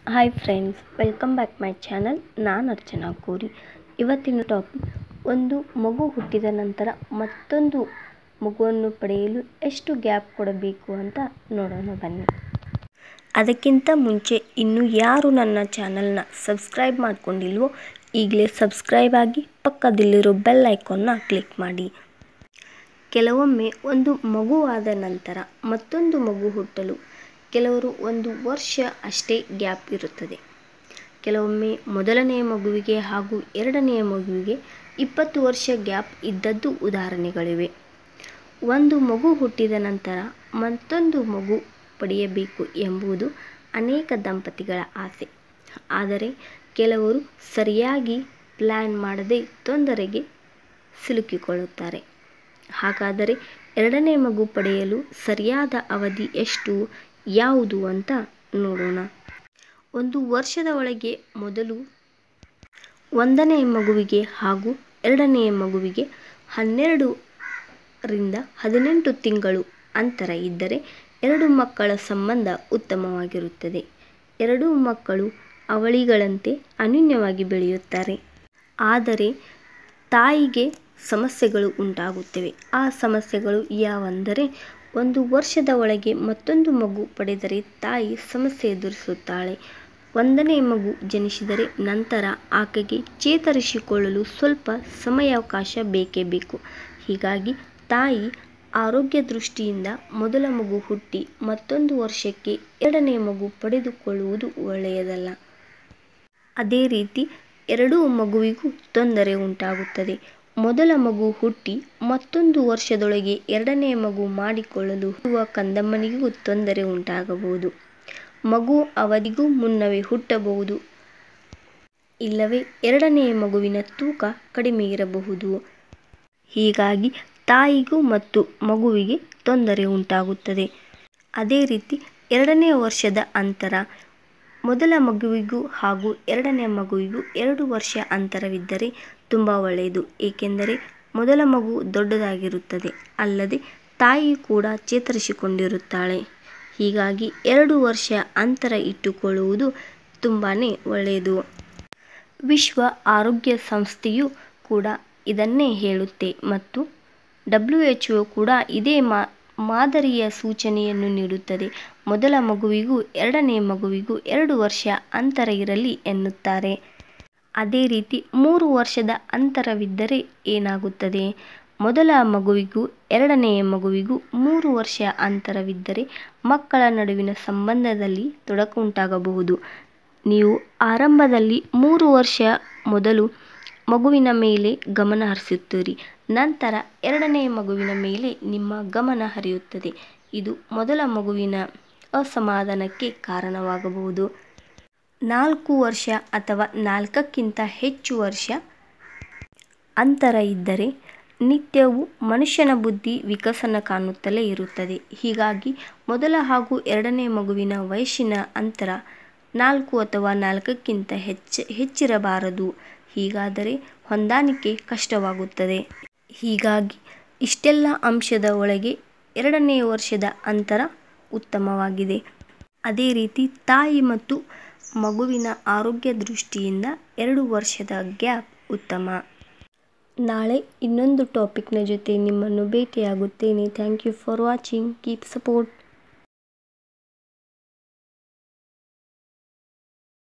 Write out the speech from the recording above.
hi friends welcome back my channel ನಾನು ಅರ್ಚನಾ ಕೋರಿ ಇವತ್ತಿನ ಟಾಪಿಕ್ ಒಂದು ಮಗು ಹುಟ್ಟಿದ ನಂತರ ಮತ್ತೊಂದು ಮಗುವನ್ನು ಪಡೆಯಲು ಎಷ್ಟು ಗ್ಯಾಪ್ ಕೊಡಬೇಕು ಅಂತ ನೋಡೋಣ ಬನ್ನಿ ಅದಕ್ಕಿಂತ ಮುಂಚೆ ಇನ್ನು ಯಾರು ನನ್ನ ಚಾನಲ್ನ ಸಬ್ಸ್ಕ್ರೈಬ್ ಮಾಡ್ಕೊಂಡಿಲ್ವೋ ಈಗಲೇ ಸಬ್ಸ್ಕ್ರೈಬ್ ಆಗಿ ಪಕ್ಕದಲ್ಲಿರೋ ಬೆಲ್ ಐಕಾನ್ನ ಕ್ಲಿಕ್ ಮಾಡಿ ಕೆಲವೊಮ್ಮೆ ಒಂದು ಮಗುವಾದ ನಂತರ ಮತ್ತೊಂದು ಮಗು ಹುಟ್ಟಲು ಕೆಲವರು ಒಂದು ವರ್ಷ ಅಷ್ಟೇ ಗ್ಯಾಪ್ ಇರುತ್ತದೆ ಕೆಲವೊಮ್ಮೆ ಮೊದಲನೆಯ ಮಗುವಿಗೆ ಹಾಗೂ ಎರಡನೆಯ ಮಗುವಿಗೆ ಇಪ್ಪತ್ತು ವರ್ಷ ಗ್ಯಾಪ್ ಇದ್ದದ್ದು ಉದಾಹರಣೆಗಳಿವೆ ಒಂದು ಮಗು ಹುಟ್ಟಿದ ನಂತರ ಮತ್ತೊಂದು ಮಗು ಪಡೆಯಬೇಕು ಎಂಬುದು ಅನೇಕ ದಂಪತಿಗಳ ಆಸೆ ಆದರೆ ಕೆಲವರು ಸರಿಯಾಗಿ ಪ್ಲ್ಯಾನ್ ಮಾಡದೆ ತೊಂದರೆಗೆ ಸಿಲುಕಿಕೊಳ್ಳುತ್ತಾರೆ ಹಾಗಾದರೆ ಎರಡನೇ ಮಗು ಪಡೆಯಲು ಸರಿಯಾದ ಅವಧಿ ಎಷ್ಟು ಯಾವುದು ಅಂತ ನೋಡೋಣ ಒಂದು ವರ್ಷದ ಒಳಗೆ ಮೊದಲು ಒಂದನೆಯ ಮಗುವಿಗೆ ಹಾಗೂ ಎರಡನೆಯ ಮಗುವಿಗೆ ಹನ್ನೆರಡು ರಿಂದ ಹದಿನೆಂಟು ತಿಂಗಳು ಅಂತರ ಇದ್ದರೆ ಎರಡು ಮಕ್ಕಳ ಸಂಬಂಧ ಉತ್ತಮವಾಗಿರುತ್ತದೆ ಎರಡೂ ಮಕ್ಕಳು ಅವಳಿಗಳಂತೆ ಅನ್ಯೂನ್ಯವಾಗಿ ಬೆಳೆಯುತ್ತಾರೆ ಆದರೆ ತಾಯಿಗೆ ಸಮಸ್ಯೆಗಳು ಉಂಟಾಗುತ್ತವೆ ಆ ಸಮಸ್ಯೆಗಳು ಯಾವೆಂದರೆ ಒಂದು ವರ್ಷದ ಒಳಗೆ ಮತ್ತೊಂದು ಮಗು ಪಡೆದರೆ ತಾಯಿ ಸಮಸ್ಯೆ ಎದುರಿಸುತ್ತಾಳೆ ಒಂದನೇ ಮಗು ಜನಿಸಿದರೆ ನಂತರ ಆಕೆಗೆ ಚೇತರಿಸಿಕೊಳ್ಳಲು ಸ್ವಲ್ಪ ಸಮಯಾವಕಾಶ ಬೇಕೇ ಬೇಕು ಹೀಗಾಗಿ ತಾಯಿ ಆರೋಗ್ಯ ದೃಷ್ಟಿಯಿಂದ ಮೊದಲ ಮಗು ಹುಟ್ಟಿ ಮತ್ತೊಂದು ವರ್ಷಕ್ಕೆ ಎರಡನೇ ಮಗು ಪಡೆದುಕೊಳ್ಳುವುದು ಒಳ್ಳೆಯದಲ್ಲ ಅದೇ ರೀತಿ ಎರಡೂ ಮಗುವಿಗೂ ತೊಂದರೆ ಉಂಟಾಗುತ್ತದೆ ಮೊದಲ ಮಗು ಹುಟ್ಟಿ ಮತ್ತೊಂದು ವರ್ಷದೊಳಗೆ ಎರಡನೇ ಮಗು ಮಾಡಿಕೊಳ್ಳಲು ಹುಟ್ಟುವ ಕಂದಮ್ಮನಿಗೂ ತೊಂದರೆ ಉಂಟಾಗಬಹುದು ಮಗು ಅವಧಿಗೂ ಮುನ್ನವೇ ಹುಟ್ಟಬಹುದು ಇಲ್ಲವೇ ಎರಡನೆಯ ಮಗುವಿನ ತೂಕ ಕಡಿಮೆ ಇರಬಹುದು ಹೀಗಾಗಿ ತಾಯಿಗೂ ಮತ್ತು ಮಗುವಿಗೆ ತೊಂದರೆ ಉಂಟಾಗುತ್ತದೆ ಅದೇ ರೀತಿ ಎರಡನೇ ವರ್ಷದ ಅಂತರ ಮೊದಲ ಮಗುವಿಗೂ ಹಾಗೂ ಎರಡನೇ ಮಗುವಿಗೂ ಎರಡು ವರ್ಷ ಅಂತರವಿದ್ದರೆ ತುಂಬ ಒಳ್ಳೆಯದು ಏಕೆಂದರೆ ಮೊದಲ ಮಗು ದೊಡ್ಡದಾಗಿರುತ್ತದೆ ಅಲ್ಲದೆ ತಾಯಿ ಕೂಡ ಚೇತರಿಸಿಕೊಂಡಿರುತ್ತಾಳೆ ಹೀಗಾಗಿ ಎರಡು ವರ್ಷ ಅಂತರ ಇಟ್ಟುಕೊಳ್ಳುವುದು ತುಂಬಾ ಒಳ್ಳೆಯದು ವಿಶ್ವ ಆರೋಗ್ಯ ಸಂಸ್ಥೆಯು ಕೂಡ ಇದನ್ನೇ ಹೇಳುತ್ತೆ ಮತ್ತು ಡಬ್ಲ್ಯೂ ಎಚ್ ಒ ಕೂಡ ಇದೇ ಮಾ ಮಾದರಿಯ ಸೂಚನೆಯನ್ನು ನೀಡುತ್ತದೆ ಮೊದಲ ಮಗುವಿಗೂ ಎರಡನೇ ಮಗುವಿಗೂ ಎರಡು ವರ್ಷ ಅಂತರ ಇರಲಿ ಎನ್ನುತ್ತಾರೆ ಅದೇ ರೀತಿ ಮೂರು ವರ್ಷದ ಅಂತರವಿದ್ದರೆ ಏನಾಗುತ್ತದೆ ಮೊದಲ ಮಗುವಿಗೂ ಎರಡನೆಯ ಮಗುವಿಗೂ ಮೂರು ವರ್ಷ ಅಂತರವಿದ್ದರೆ ಮಕ್ಕಳ ನಡುವಿನ ಸಂಬಂಧದಲ್ಲಿ ತೊಡಕು ಉಂಟಾಗಬಹುದು ನೀವು ಆರಂಭದಲ್ಲಿ ಮೂರು ವರ್ಷ ಮೊದಲು ಮಗುವಿನ ಮೇಲೆ ಗಮನ ಹರಿಸುತ್ತೀರಿ ನಂತರ ಎರಡನೆಯ ಮಗುವಿನ ಮೇಲೆ ನಿಮ್ಮ ಗಮನ ಹರಿಯುತ್ತದೆ ಇದು ಮೊದಲ ಮಗುವಿನ ಅಸಮಾಧಾನಕ್ಕೆ ಕಾರಣವಾಗಬಹುದು ನಾಲ್ಕು ವರ್ಷ ಅಥವಾ ನಾಲ್ಕಕ್ಕಿಂತ ಹೆಚ್ಚು ವರ್ಷ ಅಂತರ ಇದ್ದರೆ ನಿತ್ಯವೂ ಮನುಷ್ಯನ ಬುದ್ಧಿ ವಿಕಸನ ಕಾಣುತ್ತಲೇ ಇರುತ್ತದೆ ಹೀಗಾಗಿ ಮೊದಲ ಹಾಗೂ ಎರಡನೇ ಮಗುವಿನ ವಯಸ್ಸಿನ ಅಂತರ ನಾಲ್ಕು ಅಥವಾ ನಾಲ್ಕಕ್ಕಿಂತ ಹೆಚ್ಚು ಹೆಚ್ಚಿರಬಾರದು ಹೀಗಾದರೆ ಹೊಂದಾಣಿಕೆ ಕಷ್ಟವಾಗುತ್ತದೆ ಹೀಗಾಗಿ ಇಷ್ಟೆಲ್ಲ ಅಂಶದ ಒಳಗೆ ಎರಡನೇ ವರ್ಷದ ಅಂತರ ಉತ್ತಮವಾಗಿದೆ ಅದೇ ರೀತಿ ತಾಯಿ ಮತ್ತು ಮಗುವಿನ ಆರೋಗ್ಯ ದೃಷ್ಟಿಯಿಂದ ಎರಡು ವರ್ಷದ ಗ್ಯಾಪ್ ಉತ್ತಮ ನಾಳೆ ಇನ್ನೊಂದು ಟಾಪಿಕ್ನ ಜೊತೆ ನಿಮ್ಮನ್ನು ಭೇಟಿಯಾಗುತ್ತೇನೆ thank you for watching keep support